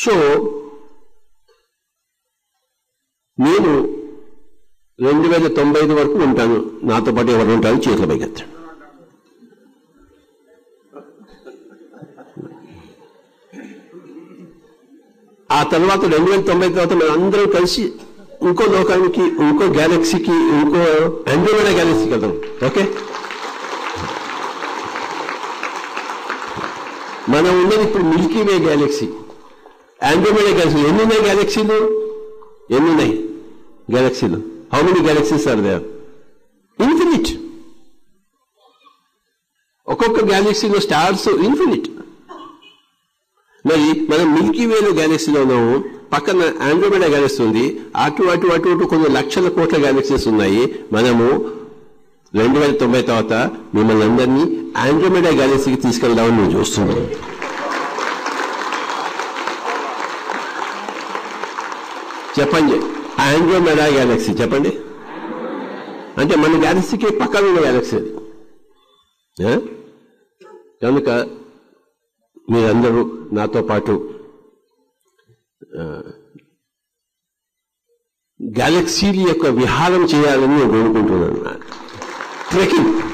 So నేను రెండు వేల తొంభై ఐదు వరకు ఉంటాను నాతో పాటు ఎవరు ఉంటారు చేతుల పైకి ఎత్తండి ఆ తర్వాత రెండు వేల తొంభై తర్వాత మనం అందరం కలిసి ఇంకో లోకానికి ఇంకో గ్యాలక్సీకి ఇంకో అండ్రోమేడా గ్యాలక్సీకి వెళ్దాం ఓకే మనం ఉన్నది ఇప్పుడు milky way galaxy andromeda galaxy ఎన్ని ఉన్నాయి గ్యాలక్సీలు ఎన్ని ఉన్నాయి గ్యాలక్సీలు how many galaxies are there infinite ఒక్కొక్క గ్యాలక్సీలో స్టార్స్ ఇన్ఫినిట్ మరి మనం మిల్కీ వేలో గ్యాలక్సీలో ఉన్నాము పక్కన ఆండ్రోమేడా గ్యాలక్సీ ఉంది అటు అటు అటు అటు కొన్ని లక్షల కోట్ల గ్యాలక్సీస్ ఉన్నాయి మనము రెండు వేల తొంభై తర్వాత మిమ్మల్ని అందరినీ ఆండ్రోమేడా గ్యాలక్సీకి తీసుకెళ్దామని నేను చూస్తున్నాను చెప్పండి ఆండ్రోమేడా గ్యాలక్సీ చెప్పండి అంటే మన గ్యాలక్సీకి పక్కన ఉన్న గ్యాలక్సీ అది ఆ? కనుక మీరందరూ నాతో పాటు ఆ, గ్యాలక్సీల యొక్క విహారం చేయాలని నేను కోరుకుంటున్నాను ట్రెకింగ్